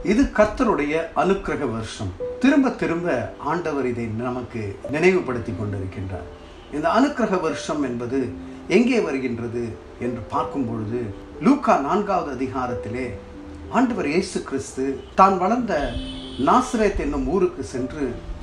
இது கர்த்தருடைய அனுக்கிரக வருஷம் திரும்ப திரும்ப ஆண்டவர் இதை நமக்கு நினைவுபடுத்தி கொண்டிருக்கின்றார் இந்த அனுக்கிரக வருஷம் என்பது எங்கே வருகின்றது என்று பார்க்கும் பொழுது லூக்கா நான்காவது அதிகாரத்திலே ஆண்டவர் இயேசு கிறிஸ்து தான் வளர்ந்த நாசரேத் என்னும் ஊருக்கு சென்று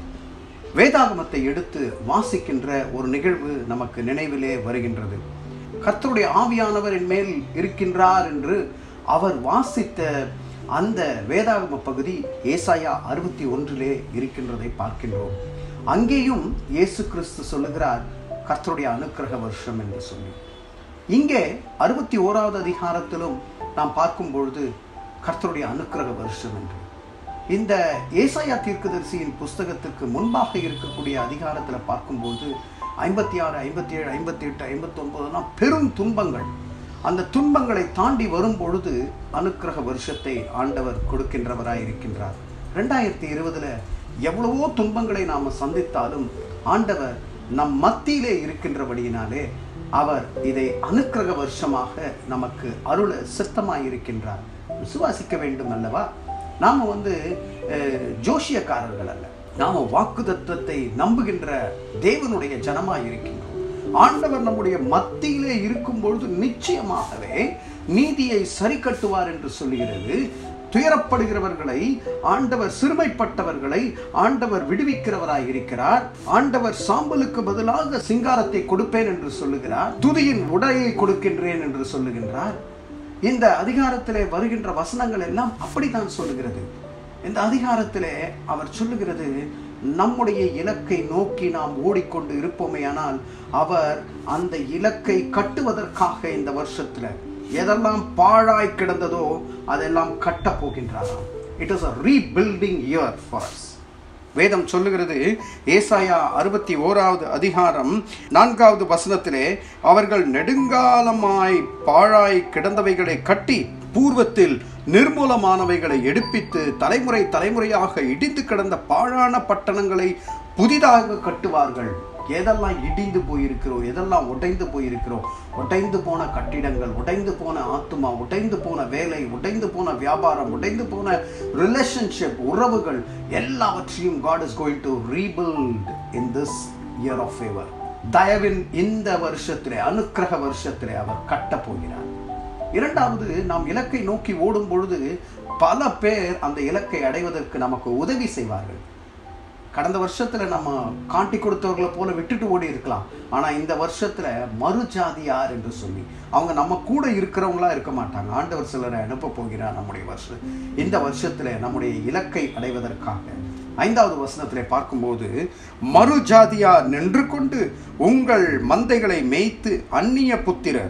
வேதாகமத்தை எடுத்து வாசிக்கின்ற ஒரு நிகழ்வு நமக்கு நினைவிலே வருகின்றது கர்த்தருடைய ஆவியானவரின் மேல் இருக்கின்றார் என்று அவர் வாசித்த அந்த வேதாகம பகுதி ஏசாயா அறுபத்தி ஒன்றிலே இருக்கின்றதை பார்க்கின்றோம் அங்கேயும் இயேசு கிறிஸ்து சொல்லுகிறார் கர்த்தருடைய அனுக்கிரக வருஷம் என்று சொல்லி இங்கே அறுபத்தி ஓராவது அதிகாரத்திலும் நாம் பார்க்கும் பொழுது கர்த்தருடைய அனுக்கிரக வருஷம் என்று இந்த ஏசாயா தீர்க்கதரிசியின் புஸ்தகத்துக்கு முன்பாக இருக்கக்கூடிய அதிகாரத்தில் பார்க்கும்போது ஐம்பத்தி ஆறு ஐம்பத்தி ஏழு ஐம்பத்தி எட்டு ஐம்பத்தி ஒன்பதுலாம் பெரும் துன்பங்கள் அந்த துன்பங்களை தாண்டி வரும் பொழுது அனுக்கிரக வருஷத்தை ஆண்டவர் கொடுக்கின்றவராய் இருக்கின்றார் ரெண்டாயிரத்தி இருபதுல எவ்வளவோ துன்பங்களை நாம் சந்தித்தாலும் ஆண்டவர் நம் மத்தியிலே இருக்கின்றபடியினாலே அவர் இதை அனுக்கிரக வருஷமாக நமக்கு அருள சித்தமாயிருக்கின்றார் விசுவாசிக்க வேண்டும் அல்லவா நாம் வந்து அஹ், ஜோஷியக்காரர்கள் அல்ல நாம் வாக்குதத்தத்தை நம்புகின்ற தேவனுடைய ஜனமாய் இருக்கின்றோம் ஆண்டவர் நம்முடைய மத்தியிலே இருக்கும் பொழுது நிச்சயமாகவே நீதியை சரி கட்டுவார் என்று சொல்லுகிறது துயரப்படுகிறவர்களை ஆண்டவர் சிறுமைப்பட்டவர்களை ஆண்டவர் விடுவிக்கிறவராய் இருக்கிறார் ஆண்டவர் சாம்பலுக்கு பதிலாக சிங்காரத்தை கொடுப்பேன் என்று சொல்லுகிறார் துதியின் உடையை கொடுக்கின்றேன் என்று சொல்லுகின்றார் இந்த அதிகாரத்திலே வருகின்ற வசனங்கள் எல்லாம் அப்படித்தான் சொல்லுகிறது இந்த அதிகாரத்திலே அவர் சொல்லுகிறது நம்முடைய இலக்கை நோக்கி நாம் ஓடிக்கொண்டு இருப்போமேயானால் அவர் அந்த இலக்கை கட்டுவதற்காக இந்த வருஷத்துல எதெல்லாம் பாழாய் கிடந்ததோ அதெல்லாம் கட்டப் போகின்றாராம் it is a rebuilding year for us வேதம் சொல்லுகிறது ஏசாயா அறுபத்தி ஓராவது அதிகாரம் நான்காவது வசனத்திலே அவர்கள் நெடுங்காலமாய் பாழாய் கிடந்தவைகளை கட்டி பூர்வத்தில் நிர்மூலமானவைகளை எடுப்பித்து தலைமுறை தலைமுறையாக இடிந்து கிடந்த பாழான பட்டணங்களை புதிதாக கட்டுவார்கள் எதெல்லாம் இடிந்து போயிருக்கிறோம் எதெல்லாம் உடைந்து போயிருக்கிறோம் உடைந்து போன கட்டிடங்கள் உடைந்து போன ஆத்துமா உடைந்து போன வேலை உடைந்து போன வியாபாரம் உடைந்து போன ரிலேஷன்ஷிப் உறவுகள் எல்லாவற்றையும் God is going to rebuild in this year of favour தயவின் இந்த வருஷத்திலே அனுக்கிரக வருஷத்திலே அவர் கட்டப் போகிறார் இரண்டாவது நாம் இலக்கை நோக்கி ஓடும் பொழுது பல பேர் அந்த இலக்கை அடைவதற்கு நமக்கு உதவி செய்வார்கள் கடந்த வருஷத்துல நம்ம காட்டி கொடுத்தவர்களை போல விட்டுட்டு ஓடி இருக்கலாம் ஆனா இந்த வருஷத்துல மறுஜாதியார் என்று சொல்லி அவங்க நம்ம கூட இருக்கிறவங்களா இருக்க மாட்டாங்க ஆண்டவர் சிலரை அனுப்ப போகிறார் நம்முடைய வருஷம் இந்த வருஷத்துல நம்முடைய இலக்கை அடைவதற்காக ஐந்தாவது வசனத்திலே பார்க்கும்போது மறுஜாதியார் நின்று கொண்டு உங்கள் மந்தைகளை மேய்த்து அந்நிய புத்திரர்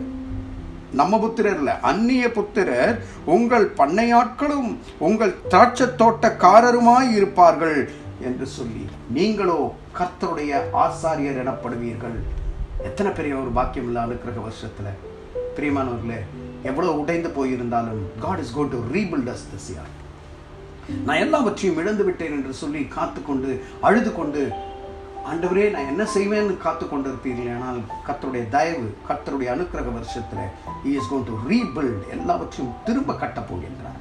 நம்ம புத்திரர் இல்ல அந்நிய புத்திரர் உங்கள் பண்ணையாட்களும் உங்கள் திராட்சை தோட்டக்காரருமாய் இருப்பார்கள் என்று சொல்லி நீங்களோ கர்த்தருடைய ஆசாரியர் எனப்படுவீர்கள் எத்தனை பெரிய ஒரு பாக்கியம் இல்ல அனுக்கிரக வருஷத்துல பிரியமானவர்களே எவ்வளவு உடைந்து போயிருந்தாலும் God is got to rebuild us this year நான் எல்லாவற்றையும் இழந்து விட்டேன் என்று சொல்லி காத்துக்கொண்டு அழுது கொண்டு ஆண்டவரே நான் என்ன செய்வேன்னு காத்து கொண்டு இருப்பீர்கள் ஆனால் கர்த்தருடைய தயவு கர்த்தருடைய அனுக்கிரக வருஷத்துல he is going to rebuild எல்லாவற்றையும் திரும்ப கட்டப் போகின்றார்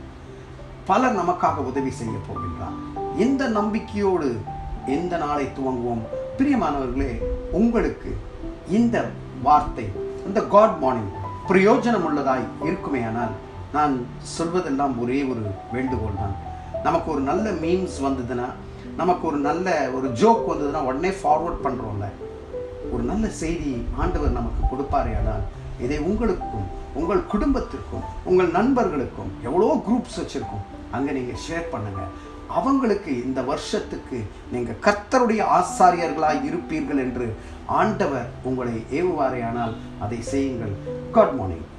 பலர் நமக்காக உதவி செய்ய போகின்றார் இந்த நம்பிக்கையோடு இந்த நாளை துவங்குவோம் பிரியமானவர்களே உங்களுக்கு இந்த வார்த்தை இந்த காட் மார்னிங் பிரயோஜனம் உள்ளதாய் இருக்குமேயானால் நான் சொல்வதெல்லாம் ஒரே ஒரு வேண்டுகோள் தான் நமக்கு ஒரு நல்ல மீம்ஸ் வந்ததுன்னா நமக்கு ஒரு நல்ல ஒரு ஜோக் வந்ததுன்னா உடனே ஃபார்வர்ட் பண்ணுறோம்ல ஒரு நல்ல செய்தி ஆண்டவர் நமக்கு கொடுப்பாரே ஆனால் இதை உங்களுக்கும் உங்கள் குடும்பத்திற்கும் உங்கள் நண்பர்களுக்கும் எவ்வளோ குரூப்ஸ் வச்சுருக்கோம் அங்கே நீங்கள் ஷேர் பண்ணுங்கள் அவங்களுக்கு இந்த வருஷத்துக்கு நீங்கள் கர்த்தருடைய ஆசாரியர்களாய் இருப்பீர்கள் என்று ஆண்டவர் உங்களை ஏவுவாரே ஆனால் அதை செய்யுங்கள் குட் மார்னிங்